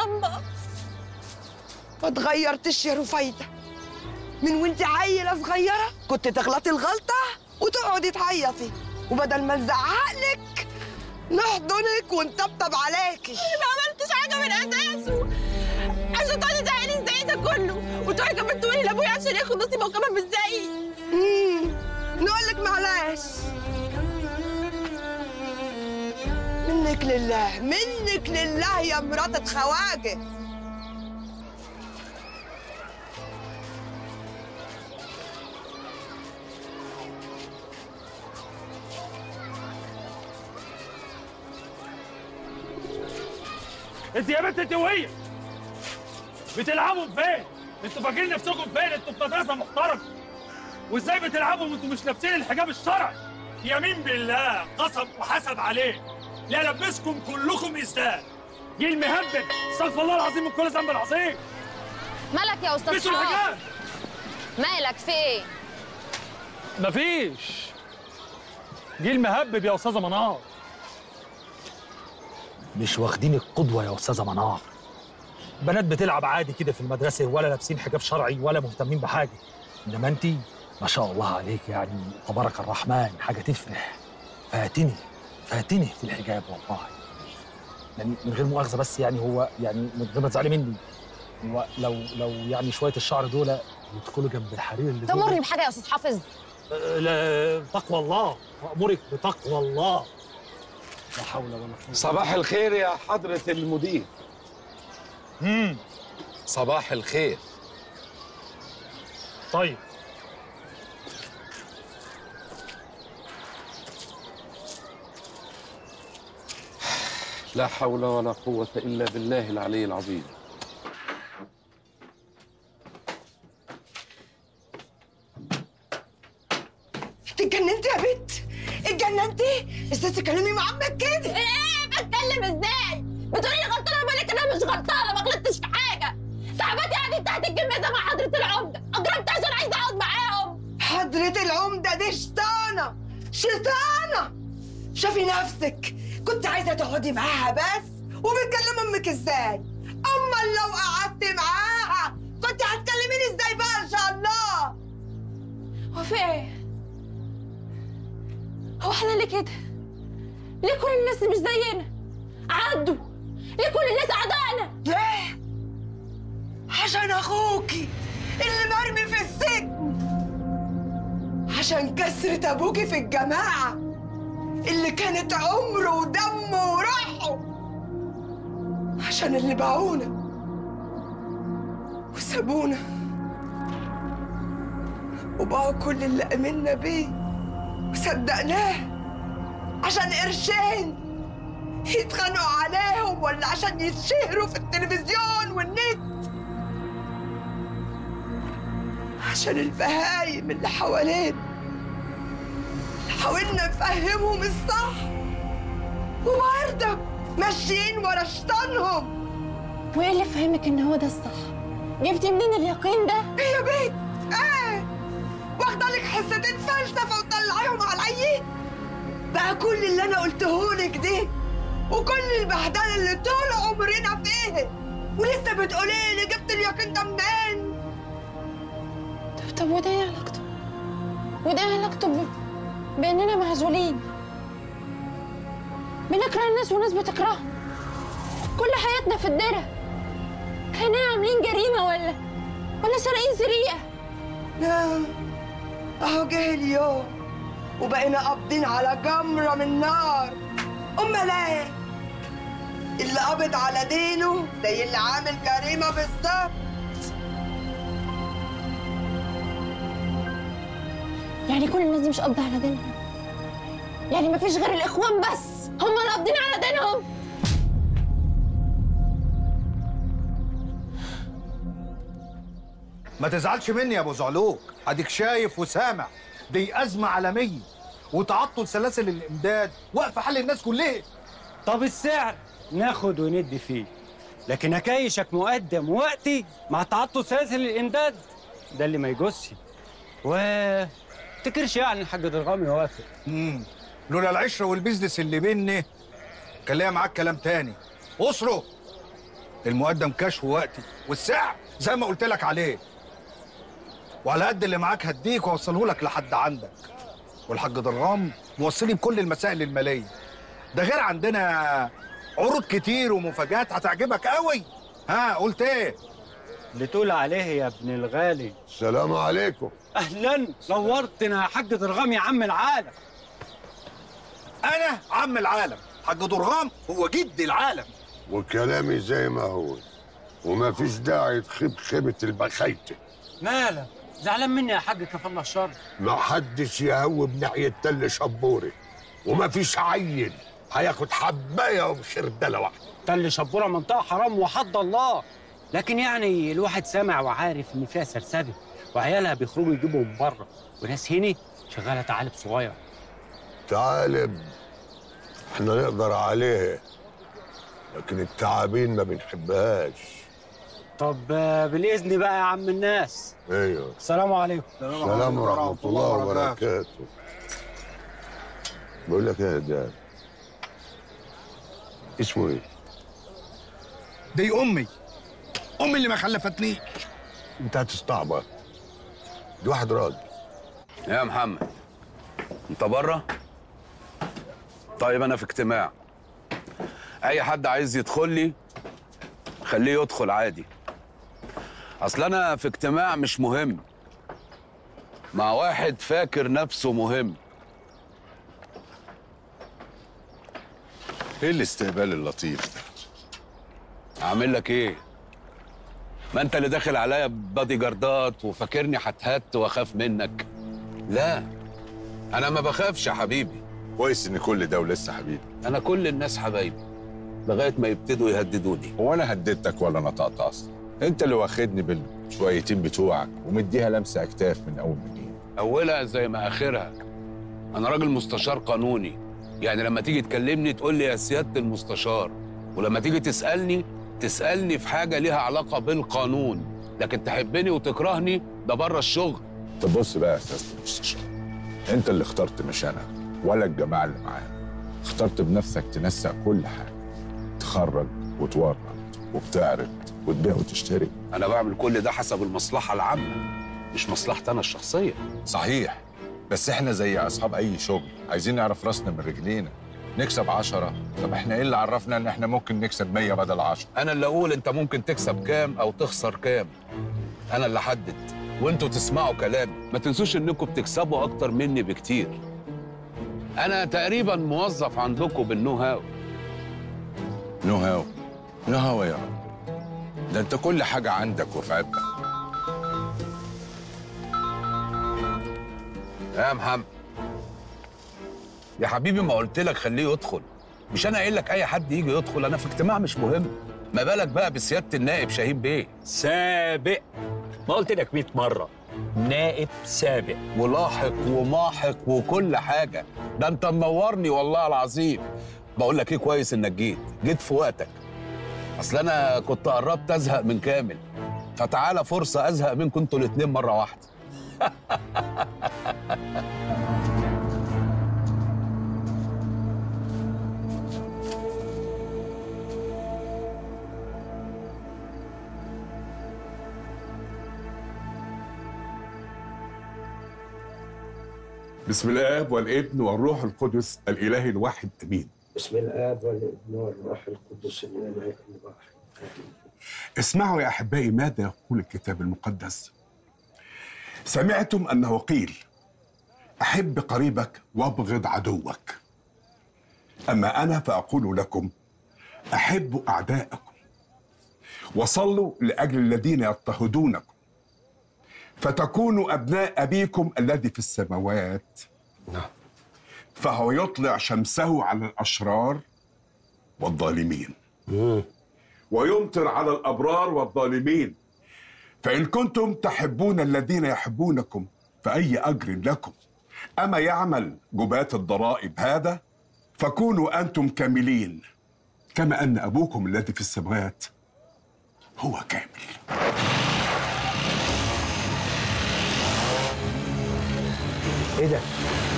ياما ما اتغيرتش يا رفايدة من وانت عيلة صغيرة كنت تغلطي الغلطة وتقعدي تعيطي وبدل ما نزعقلك نحضنك ونطبطب عليكي انا ما عملتش حاجه من اساسه عشان تقعدي تزعلي ازاي ده كله وتقعدي كمان تقولي لابويا عشان ياخد نصيبه وكمان مش زيي امم نقول لك معلش منك لله منك لله يا مرات خواجه انت يا بنت انت وهي بتلعبوا فين؟ انتوا فاكرين نفسكم فين؟ انتوا في مدرسه محترمه وازاي بتلعبوا وانتوا مش لابسين الحجاب الشرعي؟ يمين بالله قسم وحسب عليه لا لبسكم كلكم ازداد جيل مهبب استغفر الله العظيم من كل ذنب العظيم مالك يا استاذ لبسوا حافظ الحجاب مالك في ايه مفيش جيل مهبب يا استاذه منار مش واخدين القدوه يا استاذه منار بنات بتلعب عادي كده في المدرسه ولا لابسين حجاب شرعي ولا مهتمين بحاجه انما انت ما شاء الله عليك يعني تبارك الرحمن حاجه تفرح فاتني فاتني في الحجاب والله يعني من غير مؤاخذه بس يعني هو يعني من غير ما تزعلي مني هو لو لو يعني شويه الشعر دول يدخلوا جنب الحرير اللي دول- تمرني بحاجه يا استاذ حافظ لا تقوى الله وأمرك بتقوى الله لا حول ولا قوة صباح الخير يا حضرة المدير امم صباح الخير طيب لا حول ولا قوة إلا بالله العلي العظيم انت اتجننتي يا بنت اتجننتي ازاي تكلمي مع عمك كده ايه بتكلم ازاي بتقولي لي غلطانه بقول لك انا مش غلطانه ما غلطتش في حاجه صاحباتي قاعدين تحت الجميزه مع حضره العمده اجرمت عشان عايزه اقعد معاهم حضرة العمدة دي شيطانة شيطانة شوفي نفسك كنت عايزة تقعدي معاها بس وبتكلم امك ازاي اما لو قعدت معاها كنت هتكلميني ازاي بقى ان شاء الله هو في ايه هو احنا اللي كده ليه كل الناس مش زينا عدوا ليه كل الناس اعدائنا ليه عشان اخوكي اللي مرمي في السجن عشان كسرة ابوكي في الجماعة اللي كانت عمره ودمه وروحه عشان اللي باعونا وسابونا وباعوا كل اللي امنا بيه وصدقناه عشان قرشين يتخانقوا عليهم ولا عشان يتشهروا في التلفزيون والنت عشان البهايم اللي حوالينا حاولنا نفهمهم الصح وبرضه ماشيين ورا شيطانهم وايه اللي فهمك ان هو ده الصح جبتي منين اليقين ده يا بيت ايه واخده لك حصتين فلسفه وتطلعيهم على العيين بقى كل اللي انا قلته لك ده وكل البهدله اللي طول عمرنا فيه ولسه بتقولي لي جبت اليقين ده منين طب طب وده ايه علاقته وده ايه علاقته ب- باننا معزولين بنكره الناس والناس بتكرهنا كل حياتنا في الدرة احنا عاملين جريمة ولا ولا سارقين سرقة لا اهو جه اليوم وبقينا قابضين على جمرة من نار امال ايه اللي قابض على دينه زي اللي عامل جريمة بالظبط يعني كل الناس دي مش قابضة على دينهم يعني مفيش غير الاخوان بس هم اللي قابضين على دينهم ما تزعلش مني يا ابو زعلوك اديك شايف وسامع دي ازمه عالميه وتعطل سلاسل الامداد واقف حل الناس كلها طب السعر ناخد وندي فيه لكن اكايشك مقدم وقتي مع تعطل سلاسل الامداد ده اللي ما يجوزش و تفتكرش يعني الحاج درغام يوافق امم لولا العشره والبيزنس اللي بيني كان ليا معاك كلام تاني اسره المقدم كشف وقتي والسعر زي ما قلت لك عليه وعلى قد اللي معاك هديك واوصله لك لحد عندك والحاج ضرغام موصلي بكل المسائل الماليه ده غير عندنا عروض كتير ومفاجآت هتعجبك قوي ها قلت ايه اللي تقول عليه يا ابن الغالي السلام عليكم اهلا نورتنا يا حاج درغام يا عم العالم انا عم العالم حاج ضرغام هو جد العالم وكلامي زي ما هو وما فيش داعي تخيب خيبة البخيتة مالك زعلان مني يا حاج كفى الله الشر ما حدش يهوب ناحية تل شبوري وما فيش عيل هياخد حباية وشردلة واحدة تل شبوره منطقه حرام وحد الله لكن يعني الواحد سامع وعارف ان فيها سرسبه وعيالها بيخرجوا يجيبوا من بره وناس هنا شغاله تعالب صغير تعالب احنا نقدر عليه لكن التعابين ما بنحبهاش طب آه، بالاذن بقى يا عم الناس ايوه السلام عليكم السلام ورحمة الله وبركاته بقول لك ايه يا داد اسمه ايه؟ دي امي امي اللي ما خلفتنيش انت هتستعبط دي واحد راجل يا محمد انت بره طيب انا في اجتماع اي حد عايز يدخل لي خليه يدخل عادي اصل انا في اجتماع مش مهم مع واحد فاكر نفسه مهم ايه الاستقبال اللطيف ده؟ اعمل لك ايه ما انت اللي داخل عليا بادي جاردات وفاكرني هتهت واخاف منك لا انا ما بخافش يا حبيبي كويس ان كل ده ولسه حبيبي انا كل الناس حبايبي لغايه ما يبتدوا يهددوني هو انا هددتك ولا نطقت اصلا انت اللي واخدني بالشويتين بتوعك ومديها لمسه اكتاف من اول وجديد اولها زي ما اخرها انا راجل مستشار قانوني يعني لما تيجي تكلمني تقول لي يا سياده المستشار ولما تيجي تسالني تسالني في حاجه ليها علاقه بالقانون لكن تحبني وتكرهني ده بره الشغل طب بص بقى يا استاذ المستشار انت اللي اخترت مش انا ولا الجماعه اللي معانا اخترت بنفسك تنسق كل حاجه تخرج وتورط وبتعرض وتبيع وتشتري انا بعمل كل ده حسب المصلحه العامه مش مصلحتي انا الشخصيه صحيح بس احنا زي اصحاب اي شغل عايزين نعرف راسنا من رجلينا نكسب عشرة طب احنا ايه اللي عرفنا ان احنا ممكن نكسب مية بدل عشرة انا اللي اقول انت ممكن تكسب كام او تخسر كام انا اللي احدد وانتوا تسمعوا كلامي ما تنسوش انكم بتكسبوا اكتر مني بكتير انا تقريبا موظف عندكم بالنو هاو نو هاو نو هاو يا رب ده انت كل حاجة عندك وفي عبك يا محمد يا حبيبي ما قلت لك خليه يدخل مش انا قايل لك اي حد يجي يدخل انا في اجتماع مش مهم ما بالك بقى بسياده النائب شاهين بيه سابق ما قلت لك 100 مرة نائب سابق ولاحق وماحق وكل حاجه ده انت منورني والله العظيم بقول لك ايه كويس انك جيت جيت في وقتك اصل انا كنت قربت ازهق من كامل فتعالى فرصه ازهق منكم انتوا الاتنين مره واحده بسم الاب والابن والروح القدس الاله الواحد امين بسم الاب والابن والروح القدس الاله الواحد اسمعوا يا احبائي ماذا يقول الكتاب المقدس سمعتم انه قيل احب قريبك وابغض عدوك اما انا فاقول لكم احبوا اعداءكم وصلوا لاجل الذين يضطهدونكم فتكونوا ابناء ابيكم الذي في السماوات نعم فهو يطلع شمسه على الاشرار والظالمين ويمطر على الابرار والظالمين فان كنتم تحبون الذين يحبونكم فاي اجر لكم اما يعمل جباة الضرائب هذا فكونوا انتم كاملين كما ان ابوكم الذي في السماوات هو كامل ايه ده؟